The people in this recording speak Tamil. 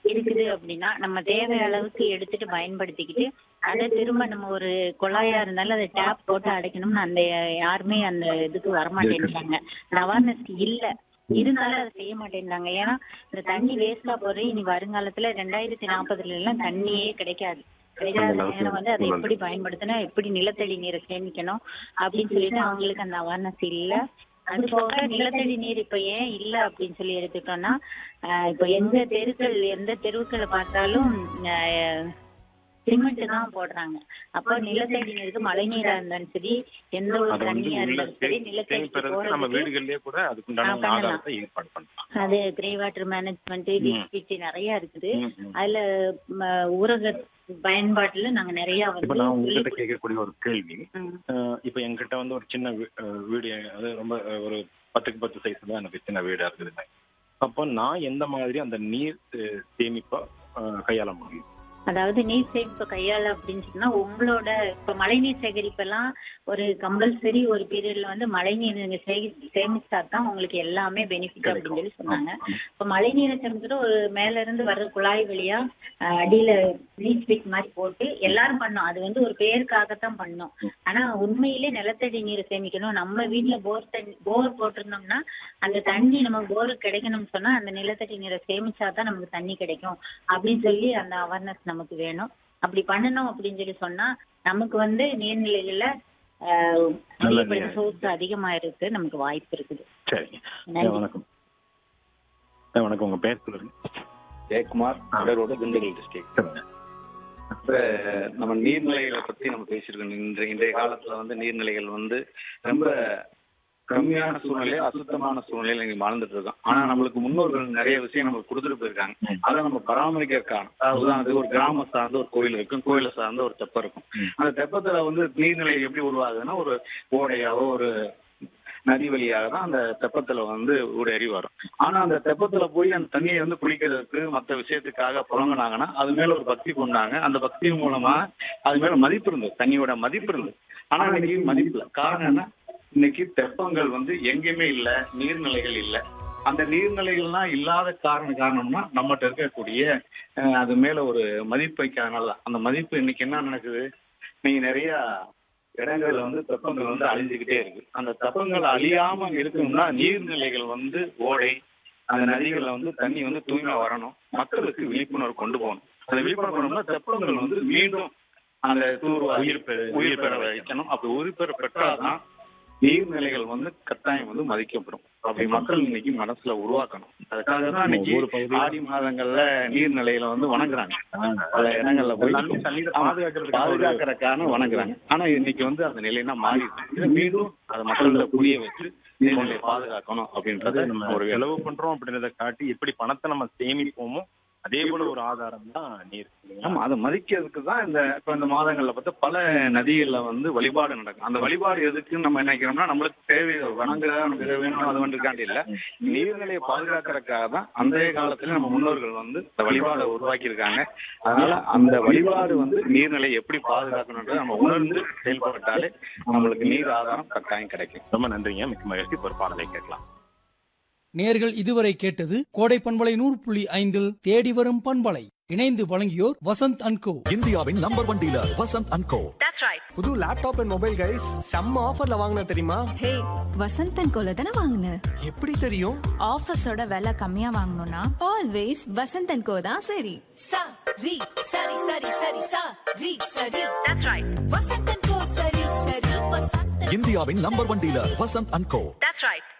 இருக்குது அப்படின்னா நம்ம தேவை அளவுக்கு எடுத்துட்டு பயன்படுத்திக்கிட்டு அதை திரும்ப நம்ம ஒரு குழாயா இருந்தாலும் அதை டேப் போட்டு அடைக்கணும்னு அந்த யாருமே அந்த இதுக்கு வரமாட்டேன்றாங்க அந்த அவேர்னஸ் இல்ல இருந்தாலும் அதை செய்ய மாட்டேன்றாங்க ஏன்னா இந்த தண்ணி வேஸ்டா போறது இனி வருங்காலத்துல ரெண்டாயிரத்தி நாற்பதுல எல்லாம் தண்ணியே கிடைக்காது கிடைக்காத நேரம் வந்து அதை எப்படி பயன்படுத்தணும் எப்படி நிலத்தடி நீரை சேமிக்கணும் அப்படின்னு சொல்லிட்டு அவங்களுக்கு அந்த அவேர்னஸ் இல்ல அது போக நிலத்தடி நீர் இப்ப ஏன் இல்ல அப்படின்னு சொல்லி எடுத்துட்டோம்னா ஆஹ் இப்ப எந்த தெருக்கள் எந்த தெருவுக்களை பார்த்தாலும் சிமெண்ட் தான் போடுறாங்க அப்ப நிலத்தடி நீருக்கு மழை நீரா இருந்தாலும் சரி எந்த ஒரு அது வந்து தண்ணியா உள்ள இருந்தாலும் சரி சே- நிலத்தடிக்கு சேமிப்பதற்கு நம்ம போறதுக்கு வீடுகள்லயே கூட அதுக்குண்டான ஆ, பண்ணலாம். ஆதாரத்தை ஏற்பாடு பண்ணலாம் அது கிரே வாட்டர் மேனேஜ்மெண்ட் டிஸ்பிடி நிறைய இருக்குது ம், ம். அதுல ம, ஊரக பயன்பாட்டுல நாங்க நிறைய இப்ப வந்து நான் உங்ககிட்ட விழிப்புணர்வு- கேட்கக்கூடிய ஒரு கேள்வி ம். அஹ் இப்ப என்கிட்ட வந்து ஒரு சின்ன வீ- அஹ் வீடு அது ரொம்ப அஹ், ஒரு பத்துக்கு பத்து சைஸ் தான் எனக்கு சின்ன வீடா இருக்குதுங்க அப்போ நான் எந்த மாதிரி அந்த நீர் அஹ், சேமிப்பா அஹ், கையாள முடியும் அதாவது நீர் சேமிப்பு கையாள அப்படின்னு சொன்னா உங்களோட இப்ப மழைநீர் சேகரிப்பெல்லாம் ஒரு கம்பல்சரி ஒரு பீரியட்ல வந்து மழைநீர் நீங்க சேகி- சேமிச்சா தான் உங்களுக்கு எல்லாமே பெனிஃபிட் அப்படின்னு சொல்லி சொன்னாங்க இப்ப மழைநீரை சேமிச்சுட்டு ஒரு மேல இருந்து வர்ற குழாய் வழியா அஹ், அடியில ப்ளீச் பிட் மாதிரி போட்டு எல்லாரும் பண்ணோம் அது வந்து ஒரு பேருக்காகத்தான் பண்ணோம் ஆனா உண்மையிலே நிலத்தடி நீரை சேமிக்கணும் நம்ம வீட்ல போர் தண்ணி போர் போட்டிருந்தோம்னா அந்த தண்ணி நமக்கு போருக்கு கிடைக்கணும்னு சொன்னா அந்த நிலத்தடி நீரை சேமிச்சா தான் நமக்கு தண்ணி கிடைக்கும் அப்படின்னு சொல்லி அந்த அவேர்னஸ் நமக்கு வேணும் அப்படி பண்ணணும் அப்படின்னு சொல்லி சொன்னா நமக்கு வந்து நீர்நிலைகள்ல நல்ல சோர்ஸ் அதிகமா இருக்கு நமக்கு வாய்ப்பு இருக்குது சரிங்க நன்றி. அஹ், வணக்கம் அஹ், வணக்கம் உங்க பேர் சொல்லுங்க ஜெயக்குமார் கடலோட திண்டுக்கல் டிஸ்ட்ரிக்ட் சொல்லுங்க இப்ப நம்ம நீர்நிலைகளை பத்தி நம்ம பேசியிருக்கோம் இன்றைய இன்றைய காலத்துல வந்து நீர்நிலைகள் வந்து ரொம்ப கம்மியான சூழ்நிலை அசுத்தமான சூழ்நிலையில இங்க வாழ்ந்துட்டு இருக்கோம் ஆனா நம்மளுக்கு முன்னோர்கள் நிறைய விஷயம் நமக்கு கொடுத்துட்டு போயிருக்காங்க அதை நம்ம பராமரிக்கிறதுக்கான அதாவது உதாரணத்துக்கு ஒரு கிராம சார்ந்த ஒரு கோயில் இருக்கும் கோயிலை சார்ந்த ஒரு தெப்பம் இருக்கும் அந்த தெப்பத்துல வந்து நீர்நிலை எப்படி உருவாகுதுன்னா ஒரு ஓடையாவோ ஒரு நதி வழியாக தான் அந்த தெப்பத்துல வந்து ஊடேறி வரும் ஆனா அந்த தெப்பத்துல போய் அந்த தண்ணியை வந்து குளிக்கிறதுக்கு மற்ற விஷயத்துக்காக புழங்கினாங்கன்னா அது மேல ஒரு பக்தி கொண்டாங்க அந்த பக்தியின் மூலமா அது மேல மதிப்பு இருந்தது தண்ணியோட மதிப்பு இருந்தது ஆனா இன்னைக்கு மதிப்பு இல்லை காரணம் என்ன இன்னைக்கு தெப்பங்கள் வந்து எங்கேயுமே இல்ல நீர்நிலைகள் இல்ல அந்த நீர்நிலைகள்லாம் இல்லாத காரணம் காரணம்னா நம்மகிட்ட இருக்கக்கூடிய அஹ், அது மேல ஒரு மதிப்பு வைக்காதனால தான். அந்த மதிப்பு இன்னைக்கு என்ன நடக்குது நீங்க நிறைய இடங்கள்ல வந்து தெப்பங்கள் வந்து அழிஞ்சுக்கிட்டே இருக்கு அந்த தெப்பங்கள் அழியாம இருக்கணும்னா நீர்நிலைகள் வந்து ஓடை அந்த நதிகள்ல வந்து தண்ணி வந்து தூய்மை வரணும் மக்களுக்கு விழிப்புணர்வு கொண்டு போகணும் அந்த விழிப்புணர்வு கொண்டோம்னா தெப்பங்கள் வந்து மீண்டும் அந்த தூர்வா உயிர் பெற- உயிர் பெற வைக்கணும் அப்படி உயிர் பெற பெற்றாதான் நீர்நிலைகள் வந்து கட்டாயம் வந்து மதிக்கப்படும் அப்படி மக்கள் இன்னைக்கு மனசுல உருவாக்கணும் அதுக்காக தான் இன்னைக்கு ஒவ்வொரு பகுதியிலும் ஆடி மாதங்கள்ல நீர்நிலைகளை வந்து வணங்குறாங்க பல இடங்கள்ல போய் தண்ணி- தண்ணீரை ஆமா, பாதுகாக்கிறதுக்காக ஒரு- பாதுகாக்கிறதுக்கான வணங்குறாங்க ஆனா இன்னைக்கு வந்து அந்த நிலைனா மாறி இருக்கு. இதை மீண்டும் அதை மக்கள்கிட்ட புரிய வச்சு நீர்நிலையை பாதுகாக்கணும் அப்படின்றத அதாவது நம்ம ஒரு செலவு பண்றோம் அப்படின்றத காட்டி எப்படி பணத்தை நம்ம சேமிப்போமோ அதே போல ஒரு ஆதாரம் தான் நீர் இல்லைங்களா? ஆமா அதை மதிக்கிறதுக்கு தான் இந்த இப்ப இந்த மாதங்கள்ல பார்த்தா பல நதிகள்ல வந்து வழிபாடு நடக்கும் அந்த வழிபாடு எதுக்குன்னு நம்ம என்ன நினைக்கிறோம்னா நம்மளுக்கு தேவை வணங்குற நமக்கு இது வேணும் அது வந்துருக்காண்டி இல்ல நீர்நிலையை பாதுகாக்கிறதுக்காக தான் அன்றைய காலத்துல நம்ம முன்னோர்கள் வந்து இந்த வழிபாடை உருவாக்கி இருக்காங்க அதனால அந்த வழிபாடு வந்து நீர்நிலை எப்படி பாதுகாக்கணுன்றதை நம்ம உணர்ந்து செயல்பட்டாலே நம்மளுக்கு நீர் ஆதாரம் கட்டாயம் கிடைக்கும் ரொம்ப நன்றிங்க மிக்க மகிழ்ச்சி ஒரு பாடலை கேட்கலாம் நேர்கள் இதுவரை கேட்டது கோடை பண்பலை நூறு புள்ளி ஐந்தில் தேடி வரும் பண்பலை இணைந்து வழங்கியோர் வசந்த் அன்கோ இந்தியாவின் number one dealer Vasanth and co That's right. புது லேப்டாப் அண்ட் மொபைல் கைஸ் செம்ம ஆஃபர்ல வாங்கின தெரியுமா ஹே வசந்தன் கோல தானே வாங்கின எப்படி தெரியும் ஆஃபீஸோட விலை கம்மியா வாங்கணும்னா ஆல்வேஸ் வசந்தன் கோ தான் சரி sa ri sari sari sari sa ri sari that's right vasantan ko sari sari vasantan இந்தியாவின் number one dealer Vasanth and co that's right